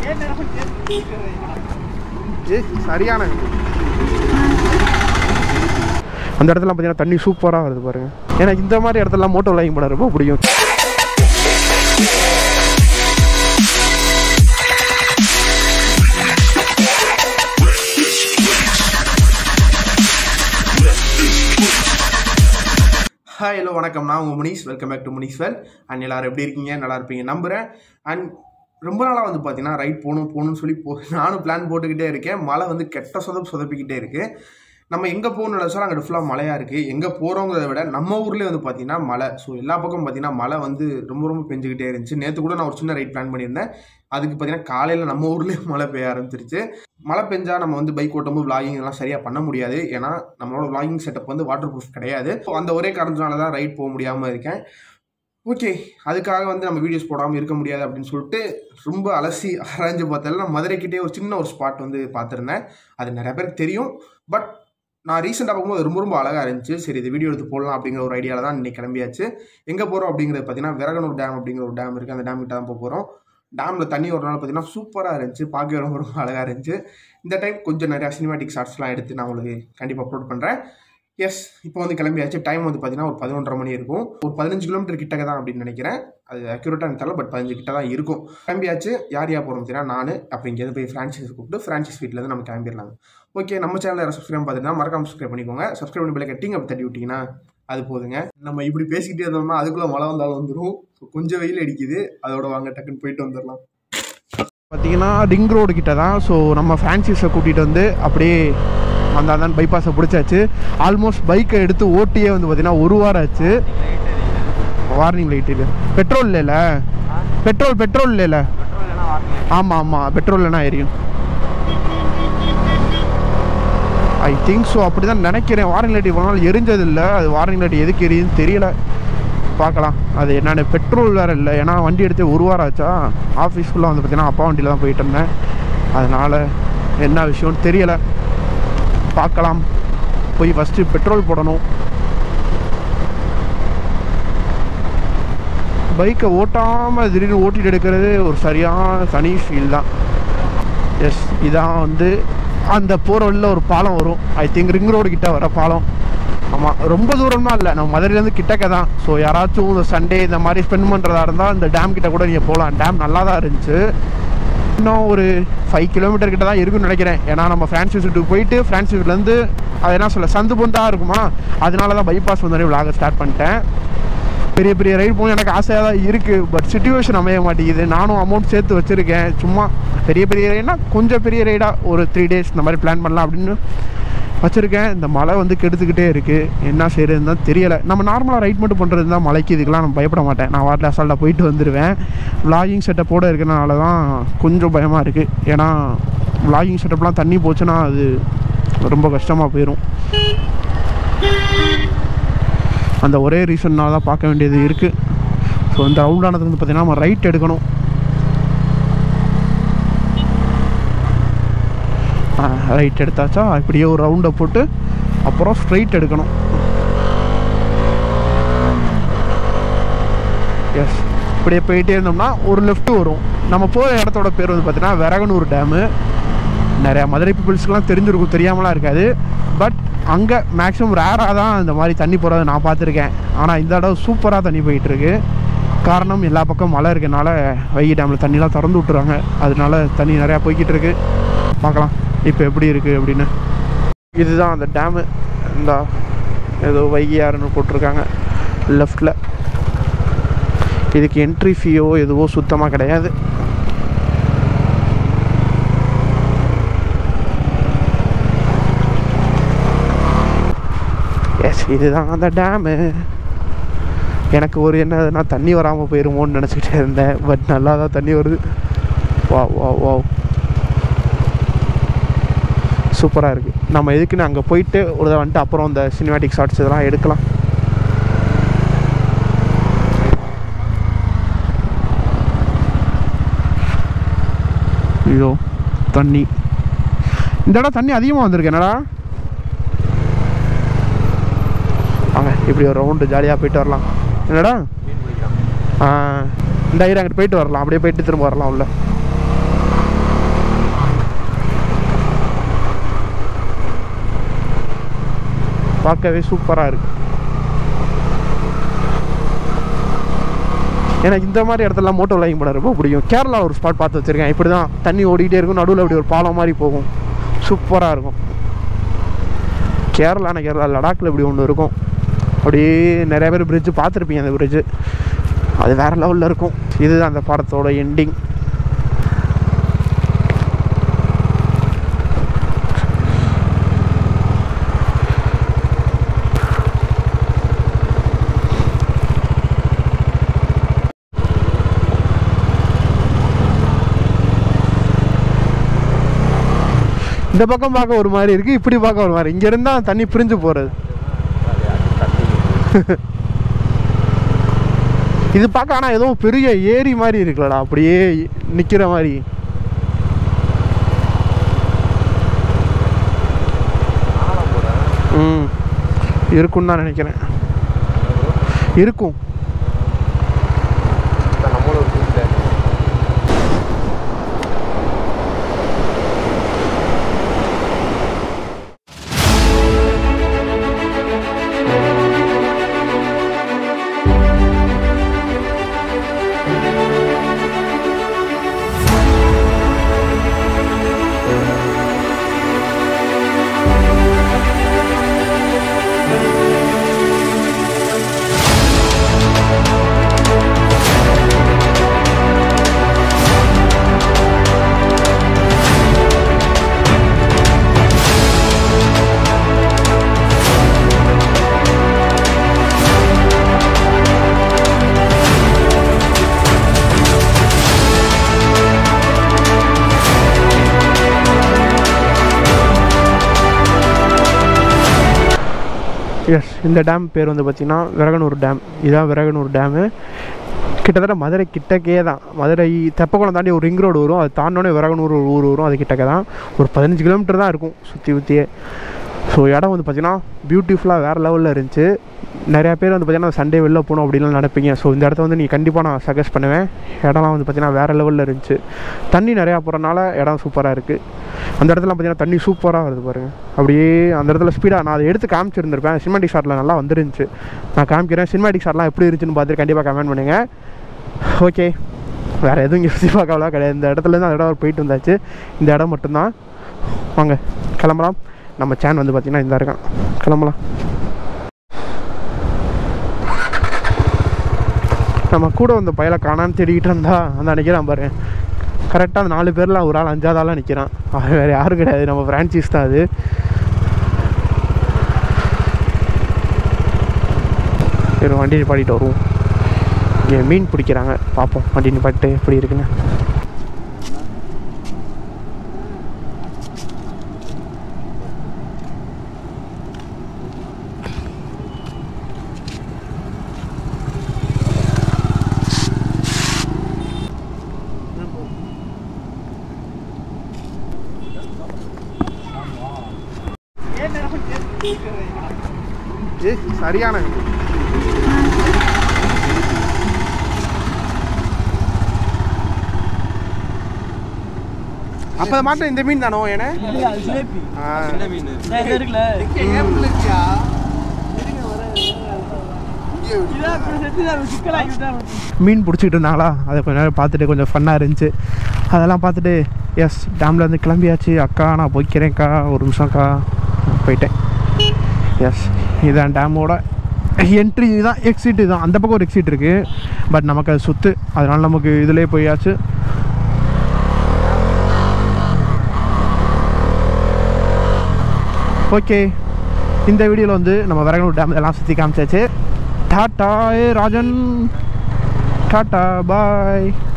ஏ சரியான அந்த இடத்துல பார்த்தீங்கன்னா தண்ணி சூப்பராக வருது பாருங்க எனக்கு இந்த மாதிரி இடத்துல மோட்டோ லைங் பண்ண ரொம்ப பிடிக்கும் ஹாய் ஹலோ வணக்கம் நான் உங்கள் Munees welcome back to Munees Vel and எல்லாரும் எப்படி இருக்கீங்க நல்லா இருப்பீங்க நம்புகிறேன் அண்ட் ரொம்ப நாளாக வந்து பார்த்தீங்கன்னா ரைட் போகணும் போகணும்னு சொல்லி போ நானும் பிளான் போட்டுக்கிட்டே இருக்கேன் மழை வந்து கெட்ட சொதப்பு சொதப்பிக்கிட்டே இருக்குது நம்ம எங்கே போகணும்னு நினச்சாலும் அங்கே ஃபுல்லாக மழையாக இருக்குது எங்கே போகிறோங்கிறத விட நம்ம ஊர்லேயே வந்து பார்த்தீங்கன்னா மழை ஸோ எல்லா பக்கம் பார்த்தீங்கன்னா மழை வந்து ரொம்ப ரொம்ப பெஞ்சுக்கிட்டே இருந்துச்சு நேற்று கூட நான் ஒரு சின்ன ரைட் பிளான் பண்ணியிருந்தேன் அதுக்கு பார்த்தீங்கன்னா காலையில் நம்ம ஊர்லேயே மழை பெய்ய ஆரம்பிச்சிருச்சு மழை பெஞ்சா நம்ம வந்து பைக் ஓட்டும்போது vlogging எல்லாம் சரியாக பண்ண முடியாது ஏன்னா நம்மளோட vlogging செட்டப் வந்து வாட்டர் ப்ரூஃப் கிடையாது So, அந்த ஒரே காரணத்தினால தான் ரைட் போக முடியாமல் இருக்கேன் ஓகே அதுக்காக வந்து நம்ம வீடியோஸ் போடாமல் இருக்க முடியாது அப்படின்னு சொல்லிட்டு ரொம்ப அலசி ஆராய்ஞ்சு பார்த்தால நான் மதுரைக்கிட்டே ஒரு சின்ன ஒரு ஸ்பாட் வந்து பார்த்துருந்தேன் அது நிறைய பேருக்கு தெரியும் பட் நான் ரீசெண்டாக பார்க்கும்போது ரொம்ப ரொம்ப அழகாக இருந்துச்சு சரி இது வீடியோ எடுத்து போடலாம் அப்படிங்கிற ஒரு ஐடியாவில் தான் இன்னைக்கு கிளம்பியாச்சு எங்கே போகிறோம் அப்படிங்கிறது பார்த்தீங்கன்னா விரகனூர் டேம் அப்படிங்கிற ஒரு டேம் இருக்குது அந்த டேம் கிட்ட தான் போக போகிறோம் டேமில் தண்ணி ஒரு நாள் பார்த்தீங்கன்னா சூப்பராக இருந்துச்சு பார்க்கவே ரொம்ப ரொம்ப அழகாக இருந்துச்சு இந்த டைம் கொஞ்சம் நிறையா சினிமாட்டிக் ஷார்ட்ஸ்லாம் எடுத்து நான் உங்களுக்கு கண்டிப்பாக அப்லோட் பண்ணுறேன் எஸ் இப்போ வந்து கிளம்பியாச்சு டைம் வந்து பார்த்தீங்கன்னா ஒரு பதினொன்றரை மணி இருக்கும் ஒரு பதினஞ்சு கிலோமீட்டர் கிட்டக்க தான் அப்படின்னு நினைக்கிறேன் அது அக்யூரேட்டாக எனக்கு தெரியல பட் பதினஞ்சு கிட்ட தான் இருக்கும் கிளம்பியாச்சு யார் யார் போகிறோம் பார்த்தீங்கன்னா நான் அப்படி இங்கேருந்து போய் ஃப்ரான்ச்சைஸ் கூப்பிட்டு ஃப்ரான்ச்சைஸ் வீட்டிலேருந்து நம்ம கிளம்பிடலாம் ஓகே நம்ம சேனலில் யாரும் சப்ஸ்கிரைப் பார்த்துட்டு மறக்காம சப்ஸ்கிரைப் பண்ணிக்கோங்க சப்ஸ்கிரைப் பண்ணி பிள்ளை கட்டிங்க அப்படி தட்டி விட்டிங்கன்னா அது போதுங்க நம்ம இப்படி பேசிக்கிட்டே இருந்தோம்னா அதுக்குள்ளே மழை வந்தாலும் வந்துடும் கொஞ்சம் வெயில் அடிக்குது அதோட வாங்க டக்குன்னு போயிட்டு வந்துடலாம் பார்த்தீங்கன்னா ரிங் ரோடு கிட்ட தான் ஸோ நம்ம ஃப்ரான்சிஸை கூட்டிகிட்டு வந்து அப்படியே அந்த அதான் பைபாஸை பிடிச்சாச்சு ஆல்மோஸ்ட் பைக்கை எடுத்து ஓட்டியே வந்து பார்த்தீங்கன்னா ஒரு வாரம் ஆச்சு வார்னிங் லைட் இல்லை பெட்ரோல் இல்லைல்ல பெட்ரோல் பெட்ரோல் இல்லைல்ல ஆமாம் ஆமாம் பெட்ரோல் இல்லைனா எரியும் ஐ திங்க் ஸோ அப்படி தான் நினைக்கிறேன் வார்னிங் லைட் இவ்வளோ நாள் எரிஞ்சது இல்லை அது வார்னிங் லைட் எதுக்கு எரியுதுன்னு தெரியல பார்க்கலாம் அது என்னென்ன பெட்ரோல் வேறு இல்லை ஏன்னா வண்டி எடுத்து ஒரு வாரம் ஆச்சா ஆஃபீஸ்க்குள்ளே வந்து பார்த்தீங்கன்னா அப்பா வண்டியில் தான் போயிட்டு இருந்தேன் அதனால் என்ன விஷயம்னு தெரியலை பார்க்கலாம் போய் ஃபஸ்ட்டு பெட்ரோல் போடணும் பைக்கை ஓட்டாமல் திடீர்னு ஓட்டிட்டு எடுக்கிறது ஒரு சரியான தனி ஃபீல் தான் எஸ் இதான் வந்து அந்த போகிற வழியில் ஒரு பாலம் வரும் ஐ திங்க் ரிங் ரோடு கிட்ட வர பாலம் ஆமாம் ரொம்ப தூரம்லாம் இல்லை நம்ம மதுரையிலேருந்து கிட்டக்க தான் ஸோ யாராச்சும் இந்த சண்டே இந்த மாதிரி ஸ்பெண்ட் பண்ணுறதா இருந்தால் இந்த டேம் கிட்ட கூட நீங்கள் போகலாம் டேம் நல்லா தான் இருந்துச்சு இன்னும் ஒரு ஃபைவ் கிலோமீட்டர் கிட்ட தான் இருக்குன்னு நினைக்கிறேன் ஏன்னா நம்ம ஃப்ரான்சிஸ் வீட்டுக்கு போயிட்டு ஃப்ரான்சிஸ் வீட்லேருந்து அது என்ன சொல்ல சந்து பொந்தாக இருக்குமா அதனால தான் பைபாஸ் வந்து விளாக ஸ்டார்ட் பண்ணிட்டேன் பெரிய பெரிய ரைடு போகணும் எனக்கு ஆசையாக தான் இருக்குது பட் சுச்சுவேஷன் அமைய மாட்டேங்குது நானும் அமௌண்ட் சேர்த்து வச்சுருக்கேன் சும்மா பெரிய பெரிய ரைடுனா கொஞ்சம் பெரிய ரைடாக ஒரு த்ரீ டேஸ் இந்த மாதிரி பிளான் பண்ணலாம் அப்படின்னு வச்சுருக்கேன் இந்த மழை வந்து கெடுத்துக்கிட்டே இருக்குது என்ன செய்யறதுன்னு தான் தெரியலை நம்ம நார்மலாக ரைட் மட்டும் பண்ணுறது தான் மழைக்கு இதுக்கெலாம் நான் பயப்பட மாட்டேன் நான் வாட்டில் அசால்ட்டாக போயிட்டு வந்துடுவேன் vlogging செட்டப்போடு இருக்கிறனால தான் கொஞ்சம் பயமாக இருக்குது ஏன்னா vlogging செட்டப்லாம் தண்ணி போச்சுன்னா அது ரொம்ப கஷ்டமாக போயிடும் அந்த ஒரே ரீசன்னால தான் பார்க்க வேண்டியது இருக்குது ஸோ இந்த ரவுண்டானது வந்து பார்த்திங்கன்னா நம்ம ரைட் எடுக்கணும் ரைட் எடுத்தாச்சா இப்படியே ஒரு ரவுண்டை போட்டு அப்புறம் ஸ்ட்ரைட் எடுக்கணும் எஸ் இப்படியே போயிட்டே இருந்தோம்னா ஒரு லெஃப்ட் வரும் நம்ம போகிற இடத்தோட பேர் வந்து பார்த்தீங்கன்னா விரகனூர் டேமு நிறையா மதுரை பீப்புள்ஸ்க்குலாம் தெரிஞ்சிருக்கும் தெரியாமலாம் இருக்காது பட் அங்கே மேக்ஸிமம் ரேராக தான் இந்த மாதிரி தண்ணி போகிறத நான் பார்த்துருக்கேன் ஆனால் இந்த இடம் சூப்பராக தண்ணி போயிட்டுருக்கு காரணம் எல்லா பக்கம் மழை இருக்கனால வைகை டேமில் தண்ணிலாம் திறந்து விட்டுறாங்க அதனால தண்ணி நிறையா போய்கிட்டு இருக்கு பார்க்கலாம் இப்போ எப்படி இருக்குது அப்படின்னு இதுதான் அந்த டேமு இந்த ஏதோ வைகையாறுன்னு போட்டிருக்காங்க லெஃப்டில் இதுக்கு என்ட்ரி ஃபீயோ எதுவோ சுத்தமாக கிடையாது எஸ் இதுதான் அந்த டேமு எனக்கு ஒரு என்னதுன்னா தண்ணி வராமல் போயிருமோன்னு நினச்சிக்கிட்டே இருந்தேன் பட் நல்லா தான் தண்ணி வருது வா வா வா சூப்பராக இருக்குது நம்ம எதுக்குன்னு அங்கே போயிட்டு ஒரு தடவை வந்துட்டு அப்புறம் இந்த சினிமேட்டிக் ஷார்ட்ஸ் இதெல்லாம் எடுக்கலாம் ஐயோ தண்ணி இந்த இடம் தண்ணி அதிகமாக வந்திருக்கு என்னடா வாங்க இப்படி ஒரு ரவுண்டு ஜாலியாக போயிட்டு வரலாம் என்னடா ஆ இந்த ஐயர் அங்கிட்டு போயிட்டு வரலாம் அப்படியே போயிட்டு திரும்ப வரலாம் உள்ள பார்க்கவே சூப்பராக இருக்கு எனக்கு இந்த மாதிரி இடத்துலலாம் மோட்டோ லைங் பண்ண ரொம்ப பிடிக்கும் கேரளா ஒரு ஸ்பாட் பார்த்து வச்சுருக்கேன் இப்படி தான் தண்ணி ஓடிக்கிட்டே இருக்கும் நடுவில் அப்படி ஒரு பாலம் மாதிரி போகும் சூப்பராக இருக்கும் கேரளான கேரளா லடாக்கில் இப்படி ஒன்று இருக்கும் அப்படியே நிறைய பேர் பிரிட்ஜு பார்த்துருப்பீங்க அந்த பிரிட்ஜு அது வேறு லெவலில் இருக்கும் இதுதான் அந்த படத்தோட எண்டிங் இந்த பக்கம் பார்க்க ஒரு மாதிரி இருக்கு இப்படி பார்க்க ஒரு மாதிரி இங்க இருந்தா தண்ணி பிரிஞ்சு போறது இது பார்க்க ஆனா ஏதோ பெரிய ஏரி மாதிரி இருக்குல்லடா அப்படியே நிக்கிற மாதிரி ம் இருக்கும்னு தான் நினைக்கிறேன் இருக்கும் நம்மளும் ஒரு எஸ் இந்த டேம் பேர் வந்து பார்த்திங்கன்னா விறகனூர் டேம் இதான் விறகனூர் டேமு கிட்டத்தட்ட மதுரை கிட்டக்கே தான் மதுரை தெப்பக்குளம் தாண்டி ஒரு ரிங் ரோடு வரும் அது தாண்டோடனே விறகனூர் ஒரு ஊர் வரும் அது கிட்டக்க தான் ஒரு பதினஞ்சு கிலோமீட்டர் தான் இருக்கும் சுற்றி சுற்றியே ஸோ இடம் வந்து பார்த்திங்கன்னா பியூட்டிஃபுல்லாக வேறு லெவலில் இருந்துச்சு நிறையா பேர் வந்து பார்த்திங்கன்னா சண்டே வெளில போகணும் அப்படின்லாம் நினைப்பீங்க ஸோ இந்த இடத்த வந்து நீ கண்டிப்பாக நான் சஜஸ்ட் பண்ணுவேன் இடம்லாம் வந்து பார்த்திங்கன்னா வேறு லெவலில் இருந்துச்சு தண்ணி நிறையா போகிறனால இடம் சூப்பராக இருக்குது அந்த இடத்துல பார்த்தீங்கன்னா தண்ணி சூப்பராக வருது பாருங்கள் அப்படியே அந்த இடத்துல ஸ்பீடாக நான் அதை எடுத்து காமிச்சிருந்திருப்பேன் சினிமாட்டிக் ஷாட்டில் நல்லா வந்துருந்துச்சு நான் காமிக்கிறேன் சினிமாட்டிக் ஷாட்லாம் எப்படி இருந்துச்சுன்னு பார்த்துட்டு கண்டிப்பாக கமெண்ட் பண்ணுங்கள் ஓகே வேறு எதுவும் இங்கே சுற்றி பார்க்கலாம் கிடையாது இந்த இடத்துலேருந்து அந்த இடம் போயிட்டு வந்தாச்சு இந்த இடம் மட்டும்தான் வாங்க கிளம்பலாம் நம்ம சேன் வந்து பார்த்திங்கன்னா இந்த இருக்கான் கிளம்பலாம் நம்ம கூட வந்த பையலை காணான்னு தேடிக்கிட்டு இருந்தா அந்த நினைக்கிறான் பாரு கரெக்டாக அந்த நாலு பேரில் ஒரு ஆள் அஞ்சாவது ஆளாக நிற்கிறான் அவன் வேறு யாரும் கிடையாது நம்ம ஃப்ரான்ச்சைஸ் தான் அது சரி வண்டி நிப்பாட்டிட்டு வருவோம் இங்கே மீன் பிடிக்கிறாங்க பார்ப்போம் வண்டி நிப்பாட்டு எப்படி இருக்குன்னு ஏ சரியான அப்போ மாட்டம் இந்த மீன் தானோ ஏன்னா மீன் பிடிச்சிக்கிட்டு இருந்தாங்களா அதை கொஞ்ச நேரம் பார்த்துட்டு கொஞ்சம் ஃபன்னாக இருந்துச்சு அதெல்லாம் பார்த்துட்டு எஸ் டேமில் இருந்து கிளம்பியாச்சு அக்கா நான் போய்க்கிறேன்க்கா ஒரு நிமிஷம்க்கா போயிட்டேன் எஸ் இதான் டேமோட என்ட்ரி தான் எக்ஸிட் தான் அந்த பக்கம் ஒரு எக்ஸிட் இருக்குது பட் நமக்கு அது சுத்து அதனால நமக்கு இதிலே போயாச்சு ஓகே இந்த வீடியோவில் வந்து நம்ம விறகனூர் டேம் எல்லாம் சுற்றி காமிச்சாச்சு டாட்டா ஏ ராஜன் டாட்டா பாய்